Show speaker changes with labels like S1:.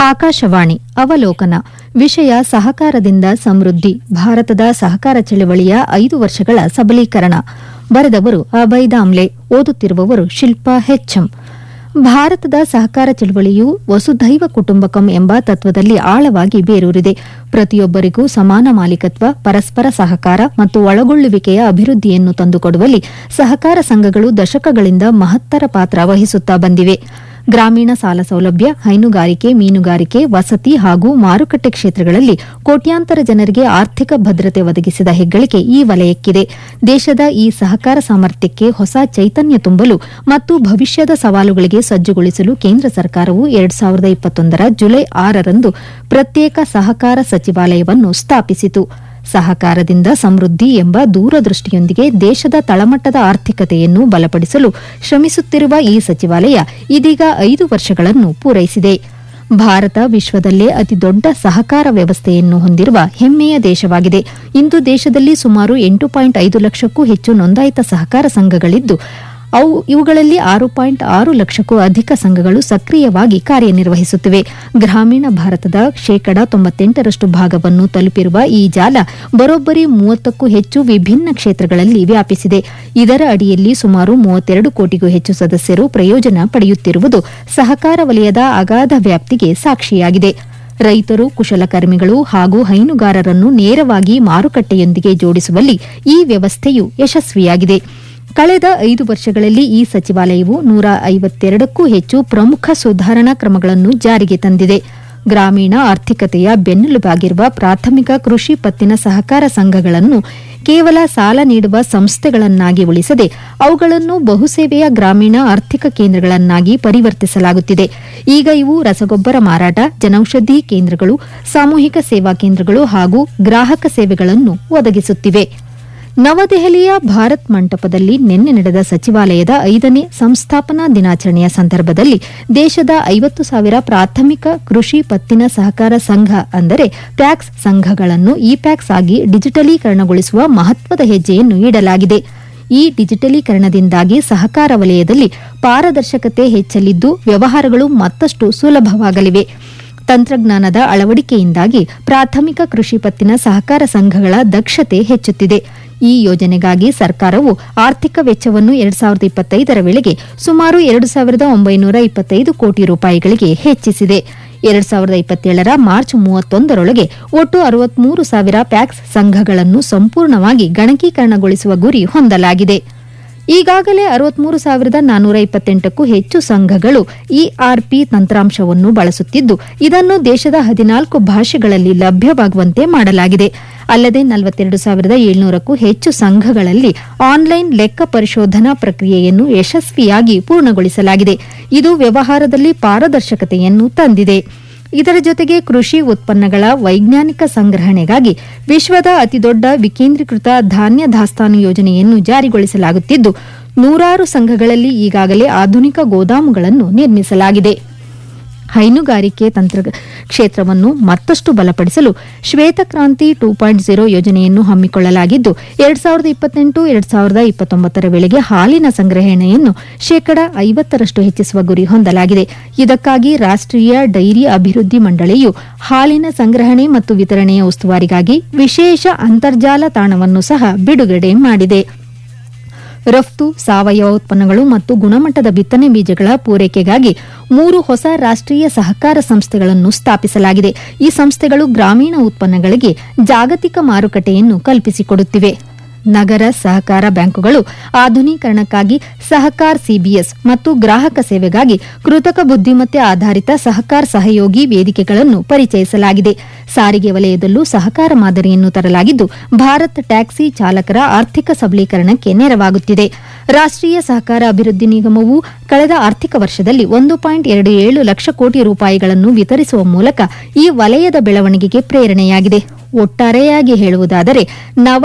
S1: ಆಕಾಶವಾಣಿ ಅವಲೋಕನ ವಿಷಯ ಸಹಕಾರದಿಂದ ಸಮೃದ್ಧಿ ಭಾರತದ ಸಹಕಾರ ಚಳವಳಿಯ ಐದು ವರ್ಷಗಳ ಸಬಲೀಕರಣ ಬರೆದವರು ಅಭಯ್ ದಾಮ್ಲೆ ಓದುತ್ತಿರುವವರು ಶಿಲ್ಪಾ ಹೆಚ್ಎಂ ಭಾರತದ ಸಹಕಾರ ಚಳವಳಿಯು ವಸುಧೈವ ಕುಟುಂಬಕಂ ಎಂಬ ತತ್ವದಲ್ಲಿ ಆಳವಾಗಿ ಬೇರೂರಿದೆ ಪ್ರತಿಯೊಬ್ಬರಿಗೂ ಸಮಾನ ಮಾಲೀಕತ್ವ ಪರಸ್ಪರ ಸಹಕಾರ ಮತ್ತು ಒಳಗೊಳ್ಳುವಿಕೆಯ ಅಭಿವೃದ್ಧಿಯನ್ನು ತಂದುಕೊಡುವಲ್ಲಿ ಸಹಕಾರ ಸಂಘಗಳು ದಶಕಗಳಿಂದ ಮಹತ್ತರ ಪಾತ್ರ ವಹಿಸುತ್ತಾ ಬಂದಿವೆ ಗ್ರಾಮೀಣ ಸಾಲ ಸೌಲಭ್ಯ ಹೈನುಗಾರಿಕೆ ಮೀನುಗಾರಿಕೆ ವಸತಿ ಹಾಗೂ ಮಾರುಕಟ್ಟೆ ಕ್ಷೇತ್ರಗಳಲ್ಲಿ ಕೋಟ್ಯಾಂತರ ಜನರಿಗೆ ಆರ್ಥಿಕ ಭದ್ರತೆ ಒದಗಿಸಿದ ಹೆಗ್ಗಳಿಕೆ ಈ ವಲಯಕ್ಕಿದೆ ದೇಶದ ಈ ಸಹಕಾರ ಸಾಮರ್ಥ್ಯಕ್ಕೆ ಹೊಸ ಚೈತನ್ಯ ತುಂಬಲು ಮತ್ತು ಭವಿಷ್ಯದ ಸವಾಲುಗಳಿಗೆ ಸಜ್ಜುಗೊಳಿಸಲು ಕೇಂದ್ರ ಸರ್ಕಾರವು ಎರಡ್ ಸಾವಿರದ ಇಪ್ಪತ್ತೊಂದರ ಜುಲೈ ಆರರಂದು ಪ್ರತ್ಯೇಕ ಸಹಕಾರ ಸಚಿವಾಲಯವನ್ನು ಸ್ಥಾಪಿಸಿತು ಸಹಕಾರದಿಂದ ಸಮೃದ್ಧಿ ಎಂಬ ದೂರದೃಷ್ಟಿಯೊಂದಿಗೆ ದೇಶದ ತಳಮಟ್ಟದ ಆರ್ಥಿಕತೆಯನ್ನು ಬಲಪಡಿಸಲು ಶ್ರಮಿಸುತ್ತಿರುವ ಈ ಸಚಿವಾಲಯ ಇದೀಗ ಐದು ವರ್ಷಗಳನ್ನು ಪೂರೈಸಿದೆ ಭಾರತ ವಿಶ್ವದಲ್ಲೇ ಅತಿದೊಡ್ಡ ಸಹಕಾರ ವ್ಯವಸ್ಥೆಯನ್ನು ಹೊಂದಿರುವ ಹೆಮ್ಮೆಯ ದೇಶವಾಗಿದೆ ಇಂದು ದೇಶದಲ್ಲಿ ಸುಮಾರು ಎಂಟು ಪಾಯಿಂಟ್ ಐದು ಲಕ್ಷಕ್ಕೂ ಹೆಚ್ಚು ನೋಂದಾಯಿತ ಸಹಕಾರ ಸಂಘಗಳಿದ್ದು ಅವು ಇವುಗಳಲ್ಲಿ ಆರು ಪಾಯಿಂಟ್ ಆರು ಲಕ್ಷಕ್ಕೂ ಅಧಿಕ ಸಂಘಗಳು ಸಕ್ರಿಯವಾಗಿ ಕಾರ್ಯನಿರ್ವಹಿಸುತ್ತಿವೆ ಗ್ರಾಮೀಣ ಭಾರತದ ಶೇಕಡ ತೊಂಬತ್ತೆಂಟರಷ್ಟು ಭಾಗವನ್ನು ತಲುಪಿರುವ ಈ ಜಾಲ ಬರೋಬ್ಬರಿ ಮೂವತ್ತಕ್ಕೂ ಹೆಚ್ಚು ವಿಭಿನ್ನ ಕ್ಷೇತ್ರಗಳಲ್ಲಿ ವ್ಯಾಪಿಸಿದೆ ಇದರ ಅಡಿಯಲ್ಲಿ ಸುಮಾರು ಮೂವತ್ತೆರಡು ಕೋಟಿಗೂ ಹೆಚ್ಚು ಸದಸ್ಯರು ಪ್ರಯೋಜನ ಪಡೆಯುತ್ತಿರುವುದು ಸಹಕಾರ ವಲಯದ ಅಗಾಧ ವ್ಯಾಪ್ತಿಗೆ ಸಾಕ್ಷಿಯಾಗಿದೆ ರೈತರು ಕುಶಲಕರ್ಮಿಗಳು ಹಾಗೂ ಹೈನುಗಾರರನ್ನು ನೇರವಾಗಿ ಮಾರುಕಟ್ಟೆಯೊಂದಿಗೆ ಜೋಡಿಸುವಲ್ಲಿ ಈ ವ್ಯವಸ್ಥೆಯು ಯಶಸ್ವಿಯಾಗಿದೆ ಕಳೆದ ಐದು ವರ್ಷಗಳಲ್ಲಿ ಈ ಸಚಿವಾಲಯವು ನೂರ ಐವತ್ತೆರಡಕ್ಕೂ ಹೆಚ್ಚು ಪ್ರಮುಖ ಸುಧಾರಣಾ ಕ್ರಮಗಳನ್ನು ಜಾರಿಗೆ ತಂದಿದೆ ಗ್ರಾಮೀಣ ಆರ್ಥಿಕತೆಯ ಬೆನ್ನೆಲುಬಾಗಿರುವ ಪ್ರಾಥಮಿಕ ಕೃಷಿ ಪತ್ತಿನ ಸಹಕಾರ ಸಂಘಗಳನ್ನು ಕೇವಲ ಸಾಲ ನೀಡುವ ಸಂಸ್ಥೆಗಳನ್ನಾಗಿ ಉಳಿಸದೆ ಅವುಗಳನ್ನು ಬಹುಸೇವೆಯ ಗ್ರಾಮೀಣ ಆರ್ಥಿಕ ಕೇಂದ್ರಗಳನ್ನಾಗಿ ಪರಿವರ್ತಿಸಲಾಗುತ್ತಿದೆ ಈಗ ಇವು ರಸಗೊಬ್ಬರ ಮಾರಾಟ ಜನೌಷಧಿ ಕೇಂದ್ರಗಳು ಸಾಮೂಹಿಕ ಸೇವಾ ಕೇಂದ್ರಗಳು ಹಾಗೂ ಗ್ರಾಹಕ ಸೇವೆಗಳನ್ನು ಒದಗಿಸುತ್ತಿವೆ ನವದೆಹಲಿಯ ಭಾರತ್ ಮಂಟಪದಲ್ಲಿ ನಿನ್ನೆ ನಡೆದ ಸಚಿವಾಲಯದ ಐದನೇ ಸಂಸ್ಥಾಪನಾ ದಿನಾಚರಣೆಯ ಸಂದರ್ಭದಲ್ಲಿ ದೇಶದ ಐವತ್ತು ಸಾವಿರ ಪ್ರಾಥಮಿಕ ಕೃಷಿ ಪತ್ತಿನ ಸಹಕಾರ ಸಂಘ ಅಂದರೆ ಪ್ಯಾಕ್ಸ್ ಸಂಘಗಳನ್ನು ಇ ಪ್ಯಾಕ್ಸ್ ಆಗಿ ಡಿಜಿಟಲೀಕರಣಗೊಳಿಸುವ ಮಹತ್ವದ ಹೆಜ್ಜೆಯನ್ನು ಇಡಲಾಗಿದೆ ಈ ಡಿಜಿಟಲೀಕರಣದಿಂದಾಗಿ ಸಹಕಾರ ವಲಯದಲ್ಲಿ ಪಾರದರ್ಶಕತೆ ಹೆಚ್ಚಲಿದ್ದು ವ್ಯವಹಾರಗಳು ಮತ್ತಷ್ಟು ಸುಲಭವಾಗಲಿವೆ ತಂತ್ರಜ್ಞಾನದ ಅಳವಡಿಕೆಯಿಂದಾಗಿ ಪ್ರಾಥಮಿಕ ಕೃಷಿ ಪತ್ತಿನ ಸಹಕಾರ ಸಂಘಗಳ ದಕ್ಷತೆ ಹೆಚ್ಚುತ್ತಿದೆ ಈ ಯೋಜನೆಗಾಗಿ ಸರ್ಕಾರವು ಆರ್ಥಿಕ ವೆಚ್ಚವನ್ನು ಎರಡ್ ಸಾವಿರದ ಇಪ್ಪತ್ತೈದರ ವೇಳೆಗೆ ಸುಮಾರು ಎರಡು ಸಾವಿರದ ಒಂಬೈನೂರ ಇಪ್ಪತ್ತೈದು ಕೋಟಿ ರೂಪಾಯಿಗಳಿಗೆ ಹೆಚ್ಚಿಸಿದೆ ಎರಡ್ ಸಾವಿರದ ಇಪ್ಪತ್ತೇಳರ ಮಾರ್ಚ್ ಮೂವತ್ತೊಂದರೊಳಗೆ ಒಟ್ಟು ಅರವತ್ಮೂರು ಸಾವಿರ ಪ್ಯಾಕ್ಸ್ ಸಂಘಗಳನ್ನು ಸಂಪೂರ್ಣವಾಗಿ ಗಣಕೀಕರಣಗೊಳಿಸುವ ಗುರಿ ಹೊಂದಲಾಗಿದೆ ಈಗಾಗಲೇ ಅರವತ್ಮೂರು ಸಾವಿರದ ನಾನ್ನೂರ ಇಪ್ಪತ್ತೆಂಟಕ್ಕೂ ಹೆಚ್ಚು ಸಂಘಗಳು ಇಆರ್ಪಿ ತಂತ್ರಾಂಶವನ್ನು ಬಳಸುತ್ತಿದ್ದು ಇದನ್ನು ದೇಶದ ಹದಿನಾಲ್ಕು ಭಾಷೆಗಳಲ್ಲಿ ಲಭ್ಯವಾಗುವಂತೆ ಮಾಡಲಾಗಿದೆ ಅಲ್ಲದೆ ನಲವತ್ತೆರಡು ಸಾವಿರದ ಏಳ್ನೂರಕ್ಕೂ ಹೆಚ್ಚು ಸಂಘಗಳಲ್ಲಿ ಆನ್ಲೈನ್ ಲೆಕ್ಕ ಪರಿಶೋಧನಾ ಪ್ರಕ್ರಿಯೆಯನ್ನು ಯಶಸ್ವಿಯಾಗಿ ಪೂರ್ಣಗೊಳಿಸಲಾಗಿದೆ ಇದು ವ್ಯವಹಾರದಲ್ಲಿ ಪಾರದರ್ಶಕತೆಯನ್ನು ತಂದಿದೆ ಇದರ ಜೊತೆಗೆ ಕೃಷಿ ಉತ್ಪನ್ನಗಳ ವೈಜ್ಞಾನಿಕ ಸಂಗ್ರಹಣೆಗಾಗಿ ವಿಶ್ವದ ಅತಿದೊಡ್ಡ ವಿಕೇಂದ್ರೀಕೃತ ಧಾನ್ಯ ದಾಸ್ತಾನು ಯೋಜನೆಯನ್ನು ಜಾರಿಗೊಳಿಸಲಾಗುತ್ತಿದ್ದು ನೂರಾರು ಸಂಘಗಳಲ್ಲಿ ಈಗಾಗಲೇ ಆಧುನಿಕ ಗೋದಾಮುಗಳನ್ನು ನಿರ್ಮಿಸಲಾಗಿದೆ ಹೈನುಗಾರಿಕೆ ತಂತ್ರ ಕ್ಷೇತ್ರವನ್ನು ಮತ್ತಷ್ಟು ಬಲಪಡಿಸಲು ಶ್ವೇತಕ್ರಾಂತಿ ಟೂ ಪಾಯಿಂಟ್ ಜೀರೋ ಯೋಜನೆಯನ್ನು ಹಮ್ಮಿಕೊಳ್ಳಲಾಗಿದ್ದು ಎರಡ್ ಸಾವಿರದ ಇಪ್ಪತ್ತೆಂಟು ಎರಡ್ ಸಾವಿರದ ಇಪ್ಪತ್ತೊಂಬತ್ತರ ವೇಳೆಗೆ ಹಾಲಿನ ಸಂಗ್ರಹಣೆಯನ್ನು ಶೇಕಡ ಐವತ್ತರಷ್ಟು ಹೆಚ್ಚಿಸುವ ಗುರಿ ಹೊಂದಲಾಗಿದೆ ಇದಕ್ಕಾಗಿ ರಾಷ್ಟೀಯ ಡೈರಿ ಅಭಿವೃದ್ಧಿ ಮಂಡಳಿಯು ಹಾಲಿನ ಸಂಗ್ರಹಣೆ ಮತ್ತು ವಿತರಣೆಯ ಉಸ್ತುವಾರಿಗಾಗಿ ವಿಶೇಷ ಅಂತರ್ಜಾಲ ತಾಣವನ್ನು ಸಹ ಬಿಡುಗಡೆ ಮಾಡಿದೆ ರಫ್ತು ಸಾವಯವ ಉತ್ಪನ್ನಗಳು ಮತ್ತು ಗುಣಮಟ್ಟದ ಬಿತ್ತನೆ ಬೀಜಗಳ ಪೂರೈಕೆಗಾಗಿ ಮೂರು ಹೊಸ ರಾಷ್ಟೀಯ ಸಹಕಾರ ಸಂಸ್ಥೆಗಳನ್ನು ಸ್ಥಾಪಿಸಲಾಗಿದೆ ಈ ಸಂಸ್ಥೆಗಳು ಗ್ರಾಮೀಣ ಉತ್ಪನ್ನಗಳಿಗೆ ಜಾಗತಿಕ ಮಾರುಕಟ್ಟೆಯನ್ನು ಕಲ್ಪಿಸಿಕೊಡುತ್ತಿವೆ ನಗರ ಸಹಕಾರ ಬ್ಯಾಂಕುಗಳು ಆಧುನೀಕರಣಕ್ಕಾಗಿ ಸಹಕಾರ್ ಸಿಬಿಎಸ್ ಮತ್ತು ಗ್ರಾಹಕ ಸೇವೆಗಾಗಿ ಕೃತಕ ಬುದ್ದಿಮತ್ತೆ ಆಧಾರಿತ ಸಹಕಾರ್ ಸಹಯೋಗಿ ವೇದಿಕೆಗಳನ್ನು ಪರಿಚಯಿಸಲಾಗಿದೆ ಸಾರಿಗೆ ವಲಯದಲ್ಲೂ ಸಹಕಾರ ಮಾದರಿಯನ್ನು ತರಲಾಗಿದ್ದು ಭಾರತ್ ಟ್ಯಾಕ್ಸಿ ಚಾಲಕರ ಆರ್ಥಿಕ ಸಬಲೀಕರಣಕ್ಕೆ ನೆರವಾಗುತ್ತಿದೆ ರಾಷ್ಟೀಯ ಸಹಕಾರ ಅಭಿವೃದ್ಧಿ ನಿಗಮವು ಕಳೆದ ಆರ್ಥಿಕ ವರ್ಷದಲ್ಲಿ ಒಂದು ಪಾಯಿಂಟ್ ಎರಡು ಏಳು ಲಕ್ಷ ಕೋಟಿ ರೂಪಾಯಿಗಳನ್ನು ವಿತರಿಸುವ ಮೂಲಕ ಈ ವಲಯದ ಬೆಳವಣಿಗೆಗೆ ಪ್ರೇರಣೆಯಾಗಿದೆ ಒಟ್ಟಾರೆಯಾಗಿ ಹೇಳುವುದಾದರೆ ನವ